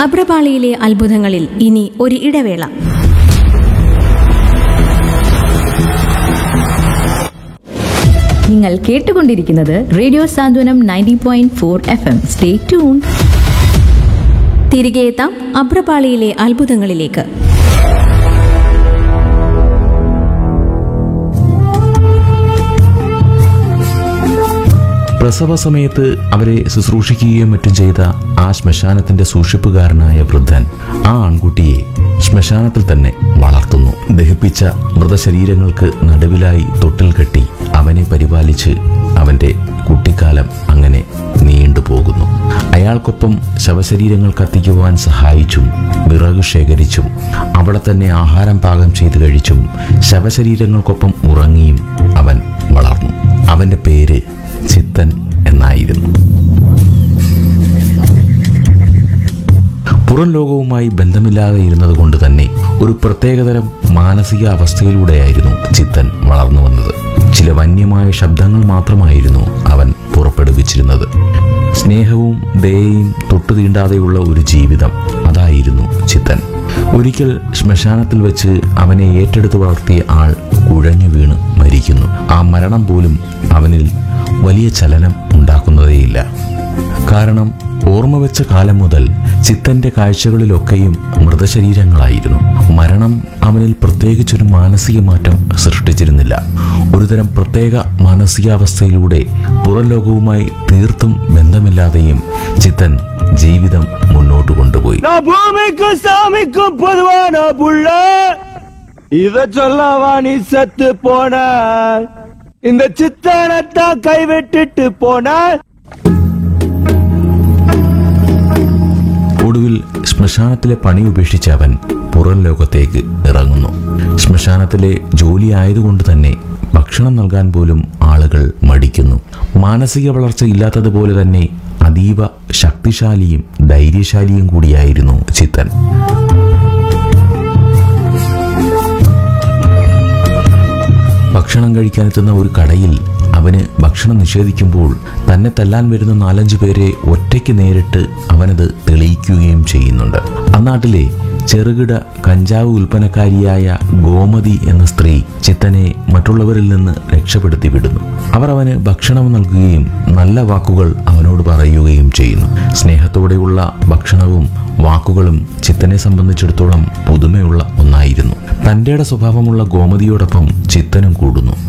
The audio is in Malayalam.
അഭ്രപാളിയിലെ അത്ഭുതങ്ങളിൽ ഇനി ഒരു ഇടവേള നിങ്ങൾ കേട്ടുകൊണ്ടിരിക്കുന്നത് radio Santhwanam ninety point four F M stay tune തിരികെ എത്താം അഭ്രപാളിയിലെ അത്ഭുതങ്ങളിലേക്ക് പ്രസവ സമയത്ത് അവരെ ശുശ്രൂഷിക്കുകയും മറ്റും ചെയ്ത ആ ശ്മശാനത്തിന്റെ സൂക്ഷിപ്പുകാരനായ വൃദ്ധൻ ആ ആൺകുട്ടിയെ ശ്മശാനത്തിൽ തന്നെ വളർത്തുന്നു ദഹിപ്പിച്ച മൃതശരീരങ്ങൾക്ക് നടുവിലായി തൊട്ടിൽ കെട്ടി അവനെ പരിപാലിച്ച് അവന്റെ കുട്ടിക്കാലം അങ്ങനെ നീണ്ടുപോകുന്നു അയാൾക്കൊപ്പം ശവശരീരങ്ങൾ കത്തിക്കുവാൻ സഹായിച്ചും വിറക് ശേഖരിച്ചും അവിടെ തന്നെ ആഹാരം പാകം ചെയ്ത് കഴിച്ചും ശവശരീരങ്ങൾക്കൊപ്പം ഉറങ്ങിയും അവൻ വളർന്നു അവന്റെ പേര് ചിത്തൻ എന്നായിരുന്നു പുറം ലോകവുമായി ബന്ധമില്ലാതെ ഇരുന്നത് കൊണ്ട് തന്നെ ഒരു പ്രത്യേകതരം മാനസിക അവസ്ഥയിലൂടെയായിരുന്നു ചിത്തൻ വളർന്നു വന്നത് ചില വന്യമായ ശബ്ദങ്ങൾ മാത്രമായിരുന്നു അവൻ പുറപ്പെടുവിച്ചിരുന്നത് സ്നേഹവും ദയയും തൊട്ടു തീണ്ടാതെയുള്ള ഒരു ജീവിതം അതായിരുന്നു ചിത്തൻ ഒരിക്കൽ ശ്മശാനത്തിൽ വെച്ച് അവനെ ഏറ്റെടുത്ത് വളർത്തിയ ആൾ കുഴഞ്ഞു വീണ് മരിക്കുന്നു ആ മരണം പോലും അവനിൽ വലിയ ചലനം ഉണ്ടാക്കുന്നതേയില്ല കാരണം ഓർമ്മ വെച്ച കാലം മുതൽ ചിത്തന്റെ കാഴ്ചകളിലൊക്കെയും മൃതശരീരങ്ങളായിരുന്നു മരണം അവനിൽ പ്രത്യേകിച്ചൊരു മാനസിക മാറ്റം സൃഷ്ടിച്ചിരുന്നില്ല ഒരുതരം പ്രത്യേക മാനസികാവസ്ഥയിലൂടെ പുറം ലോകവുമായി തീർത്തും ബന്ധമില്ലാതെയും ചിത്തൻ ജീവിതം മുന്നോട്ട് കൊണ്ടുപോയി நான் பூமிக்கும் சாமிக்கும் பொதுவான புள்ள இத சொல்லவா நீ செத்து போன இந்த சித்தனத்தான் கைவிட்டுட்டு போன ഒടുവിൽ ശ്മശാനത്തിലെ പണി ഉപേക്ഷിച്ച് അവൻ പുറം ലോകത്തേക്ക് ഇറങ്ങുന്നു ശ്മശാനത്തിലെ ജോലി ആയതുകൊണ്ട് തന്നെ ഭക്ഷണം നൽകാൻ പോലും ആളുകൾ മടിക്കുന്നു മാനസിക വളർച്ച ഇല്ലാത്തതുപോലെ തന്നെ അതീവ ശക്തിശാലിയും ധൈര്യശാലിയും കൂടിയായിരുന്നു ചിത്തൻ ഭക്ഷണം കഴിക്കാനെത്തുന്ന ഒരു കടയിൽ അവന് ഭക്ഷണം നിഷേധിക്കുമ്പോൾ തന്നെ തല്ലാൻ വരുന്ന നാലഞ്ചു പേരെ ഒറ്റയ്ക്ക് നേരിട്ട് അവനത് തെളിയിക്കുകയും ചെയ്യുന്നുണ്ട് അന്നാട്ടിലെ ചെറുകിട കഞ്ചാവ് ഉൽപ്പന്നക്കാരിയായ ഗോമതി എന്ന സ്ത്രീ ചിത്തനെ മറ്റുള്ളവരിൽ നിന്ന് രക്ഷപ്പെടുത്തി വിടുന്നു അവർ അവന് ഭക്ഷണം നൽകുകയും നല്ല വാക്കുകൾ അവനോട് പറയുകയും ചെയ്യുന്നു സ്നേഹത്തോടെയുള്ള ഭക്ഷണവും വാക്കുകളും ചിത്തനെ സംബന്ധിച്ചിടത്തോളം പുതുമയുള്ള ഒന്നായിരുന്നു തൻ്റെയുടെ സ്വഭാവമുള്ള ഗോമതിയോടൊപ്പം ചിത്തനും കൂടുന്നു